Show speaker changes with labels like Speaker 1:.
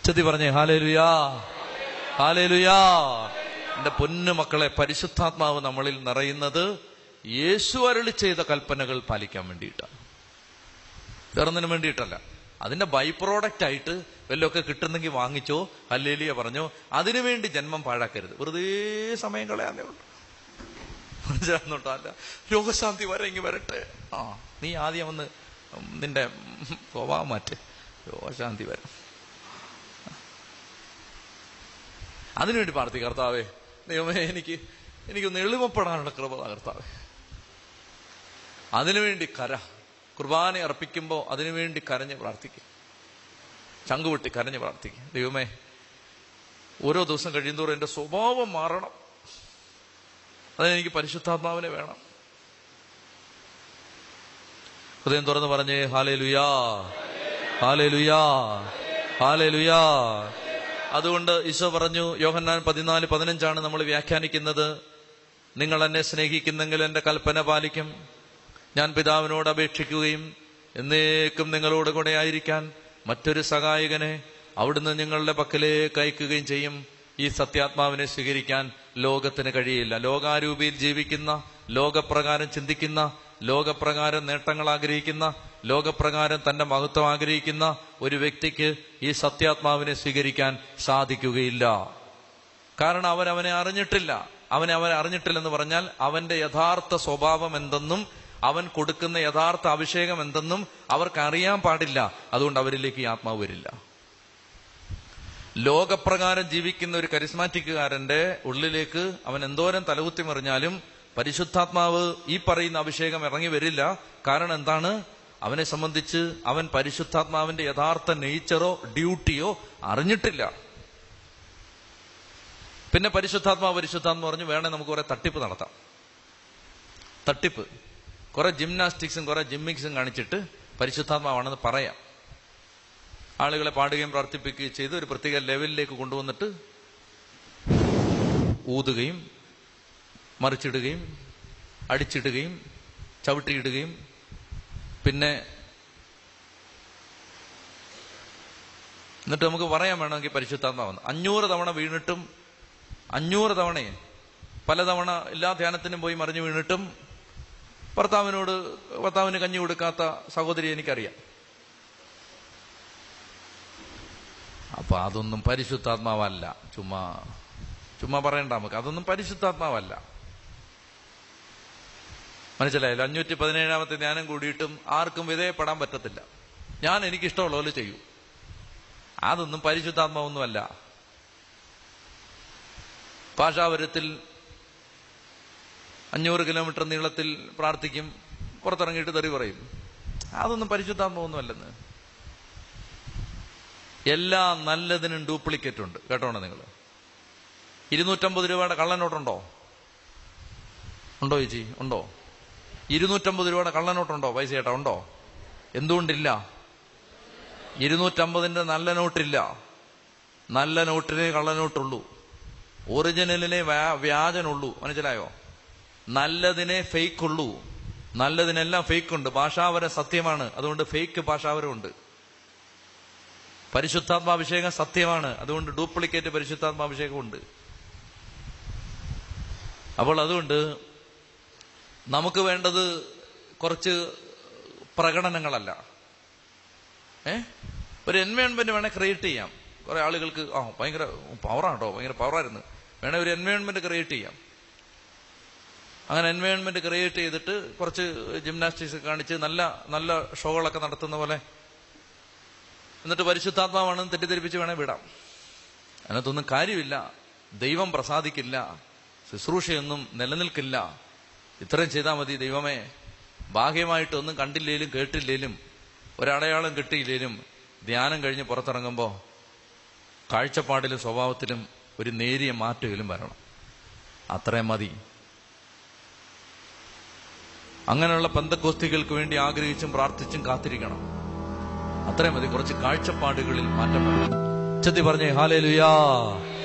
Speaker 1: ചെത്തി പറഞ്ഞേ ഹാലേ ലുയാ ഹാലേ ലുയാ എന്റെ പൊന്നു മക്കളെ പരിശുദ്ധാത്മാവ് നമ്മളിൽ നിറയുന്നത് യേശു അരളി ചെയ്ത കൽപ്പനകൾ പാലിക്കാൻ വേണ്ടിയിട്ടാണ് വേറൊന്നിനും വേണ്ടിയിട്ടല്ല അതിന്റെ ബൈ പ്രോഡക്റ്റ് ആയിട്ട് വല്ലതൊക്കെ കിട്ടുന്നെങ്കിൽ വാങ്ങിച്ചോ അല്ലേലിയ പറഞ്ഞോ അതിനുവേണ്ടി ജന്മം പാഴാക്കരുത് വെറുതെ സമയം കളയാന്നേ ഉള്ളൂ മനസ്സിലാകുന്നുണ്ടോ അല്ല രോഗശാന്തി വരെ ഇങ്ങ് വരട്ടെ ആ നീ ആദ്യം ഒന്ന് നിന്റെ സ്വഭാവം മാറ്റ് രോഗശാന്തി വരും അതിനുവേണ്ടി പ്രാർത്ഥി കർത്താവേ ദൈവമേ എനിക്ക് എനിക്കൊന്ന് എളിമപ്പെടാനുള്ള കൃപ കർത്താവേ അതിനുവേണ്ടി കര കുർബാന അർപ്പിക്കുമ്പോൾ അതിനുവേണ്ടി കരഞ്ഞ് പ്രാർത്ഥിക്കും ചങ്കുവിട്ടി കരഞ്ഞ് പ്രാർത്ഥിക്കും ദൈവമേ ഓരോ ദിവസം കഴിയുന്തോറും എന്റെ സ്വഭാവം മാറണം അതിനെനിക്ക് പരിശുദ്ധാത്മാവിനെ വേണം ഹൃദയം തുറന്ന് പറഞ്ഞേ ഹാലേ ലുയാ ഹാലേ ലുയാ ഹാലേ ലുയാ അതുകൊണ്ട് ഈശോ പറഞ്ഞു യോഹന്നാൻ പതിനാല് പതിനഞ്ചാണ് നമ്മൾ വ്യാഖ്യാനിക്കുന്നത് നിങ്ങൾ എന്നെ സ്നേഹിക്കുന്നെങ്കിൽ എന്റെ കൽപ്പന പാലിക്കും ഞാൻ പിതാവിനോട് അപേക്ഷിക്കുകയും എന്നേക്കും നിങ്ങളോട് കൂടെ ആയിരിക്കാൻ മറ്റൊരു സഹായകനെ അവിടുന്ന് നിങ്ങളുടെ പക്കലേക്ക് അയക്കുകയും ചെയ്യും ഈ സത്യാത്മാവിനെ സ്വീകരിക്കാൻ ലോകത്തിന് കഴിയില്ല ലോകാരൂപിയിൽ ജീവിക്കുന്ന ലോകപ്രകാരം ചിന്തിക്കുന്ന ലോകപ്രകാരം നേട്ടങ്ങൾ ആഗ്രഹിക്കുന്ന ലോകപ്രകാരം തന്റെ മഹത്വം ആഗ്രഹിക്കുന്ന ഒരു വ്യക്തിക്ക് ഈ സത്യാത്മാവിനെ സ്വീകരിക്കാൻ സാധിക്കുകയില്ല കാരണം അവൻ അവനെ അറിഞ്ഞിട്ടില്ല അവനെ അവനെ അറിഞ്ഞിട്ടില്ലെന്ന് പറഞ്ഞാൽ അവന്റെ യഥാർത്ഥ സ്വഭാവം എന്തെന്നും അവൻ കൊടുക്കുന്ന യഥാർത്ഥ അഭിഷേകം എന്തെന്നും അവർക്ക് അറിയാൻ പാടില്ല അതുകൊണ്ട് അവരിലേക്ക് ഈ ആത്മാവ് വരില്ല ലോകപ്രകാരം ജീവിക്കുന്ന ഒരു കരിസ്മാറ്റിക്കുകാരന്റെ ഉള്ളിലേക്ക് അവൻ എന്തോരം തലകുത്തി മറിഞ്ഞാലും പരിശുദ്ധാത്മാവ് ഈ പറയുന്ന അഭിഷേകം ഇറങ്ങി വരില്ല കാരണം എന്താണ് അവനെ സംബന്ധിച്ച് അവൻ പരിശുദ്ധാത്മാവിന്റെ യഥാർത്ഥ നേച്ചറോ ഡ്യൂട്ടിയോ അറിഞ്ഞിട്ടില്ല പിന്നെ പരിശുദ്ധാത്മാവ് പരിശുദ്ധാത്മ പറഞ്ഞു വേണേ നമുക്ക് കുറെ തട്ടിപ്പ് നടത്താം തട്ടിപ്പ് കുറെ ജിംനാസ്റ്റിക്സും കുറെ ജിമ്മിക്സും കാണിച്ചിട്ട് പരിശുദ്ധാത്മാവാണെന്ന് പറയാം ആളുകളെ പാടുകയും പ്രാർത്ഥിപ്പിക്കുകയും ചെയ്ത് ഒരു പ്രത്യേക ലെവലിലേക്ക് കൊണ്ടുവന്നിട്ട് ഊതുകയും മറിച്ചിടുകയും അടിച്ചിടുകയും ചവിട്ടിയിടുകയും പിന്നെ എന്നിട്ട് നമുക്ക് പറയാൻ വേണമെങ്കിൽ പരിശുദ്ധാത്മാവെന്ന് അഞ്ഞൂറ് തവണ വീണിട്ടും അഞ്ഞൂറ് തവണയെ പലതവണ എല്ലാ ധ്യാനത്തിനും പോയി മറിഞ്ഞു വീണിട്ടും ഭർത്താവിനോട് ഭർത്താവിന് കഞ്ഞി കൊടുക്കാത്ത സഹോദരി എനിക്കറിയാം അപ്പൊ അതൊന്നും പരിശുദ്ധാത്മാവല്ല ചുമ്മാ ചുമ്മാ പറയണ്ട നമുക്ക് അതൊന്നും പരിശുദ്ധാത്മാവല്ല മനസ്സിലായല്ലോ അഞ്ഞൂറ്റി പതിനേഴാമത്തെ ധ്യാനം കൂടിയിട്ടും ആർക്കും വിധേയപ്പെടാൻ പറ്റത്തില്ല ഞാൻ എനിക്കിഷ്ടമുള്ള പോലെ ചെയ്യൂ അതൊന്നും പരിശുദ്ധാത്മാവൊന്നുമല്ല ഭാഷാവരത്തിൽ അഞ്ഞൂറ് കിലോമീറ്റർ നീളത്തിൽ പ്രാർത്ഥിക്കും പുറത്തിറങ്ങിയിട്ട് തെറി പറയും അതൊന്നും പരിശുദ്ധാത്മാവൊന്നുമല്ലെന്ന് എല്ലാ നല്ലതിനും ഡ്യൂപ്ലിക്കേറ്റ് ഉണ്ട് കേട്ടോണോ നിങ്ങൾ ഇരുന്നൂറ്റമ്പത് രൂപയുടെ കള്ളനോട്ടുണ്ടോ ഉണ്ടോ ചേച്ചി ഉണ്ടോ ഇരുന്നൂറ്റമ്പത് രൂപയുടെ കള്ളനോട്ടുണ്ടോ പൈസ ചേട്ടാ ഉണ്ടോ എന്തുകൊണ്ടില്ല ഇരുന്നൂറ്റമ്പതിന്റെ നല്ല നോട്ടില്ല നല്ല നോട്ടിനെ കള്ളനോട്ടുള്ളൂ ഒറിജിനലിനെ വ്യാജനുള്ളൂ മനസ്സിലായോ നല്ലതിനെ ഫേക്ക് ഉള്ളൂ നല്ലതിനെല്ലാം ഫേക്ക് ഉണ്ട് ഭാഷാവരം സത്യമാണ് അതുകൊണ്ട് ഫേക്ക് ഭാഷാവരം ഉണ്ട് പരിശുദ്ധാത്മാഭിഷേകം സത്യമാണ് അതുകൊണ്ട് ഡ്യൂപ്ലിക്കേറ്റ് പരിശുദ്ധാത്മാഭിഷേകം ഉണ്ട് അപ്പോൾ അതുകൊണ്ട് നമുക്ക് വേണ്ടത് കുറച്ച് പ്രകടനങ്ങളല്ല ഏ ഒരു എൻവയോൺമെന്റ് വേണേ ക്രിയേറ്റ് ചെയ്യാം കുറെ ആളുകൾക്ക് ആ ഭയങ്കര പവറാണോ ഭയങ്കര പവറായിരുന്നു വേണേ ഒരു എൻവയോൺമെന്റ് ക്രിയേറ്റ് ചെയ്യാം അങ്ങനെ എൻവയോൺമെന്റ് ക്രിയേറ്റ് ചെയ്തിട്ട് കുറച്ച് ജിംനാസ്റ്റിക്സ് കാണിച്ച് നല്ല നല്ല ഷോകളൊക്കെ നടത്തുന്ന പോലെ എന്നിട്ട് പരിശുദ്ധാത്മാവാണെന്ന് തെറ്റിദ്ധരിപ്പിച്ച് വേണേ വിടാം അതിനകത്തൊന്നും കാര്യമില്ല ദൈവം പ്രസാദിക്കില്ല ശുശ്രൂഷയൊന്നും നിലനിൽക്കില്ല ഇത്രയും ചെയ്താൽ മതി ദൈവമേ ബാഹ്യമായിട്ടൊന്നും കണ്ടില്ലേലും കേട്ടില്ലേലും ഒരടയാളം കിട്ടിയില്ലേലും ധ്യാനം കഴിഞ്ഞ് പുറത്തിറങ്ങുമ്പോൾ കാഴ്ചപ്പാടിലും സ്വഭാവത്തിലും ഒരു നേരിയ മാറ്റമെങ്കിലും വരണം അത്രയും മതി അങ്ങനെയുള്ള പന്തക്കോസ്തികൾക്ക് വേണ്ടി ആഗ്രഹിച്ചും പ്രാർത്ഥിച്ചും കാത്തിരിക്കണം അത്രയും മതി കുറച്ച് കാഴ്ചപ്പാടുകളിൽ മാറ്റം വരണം ചെത്തി പറഞ്ഞേ ഹാലേ ലുയാ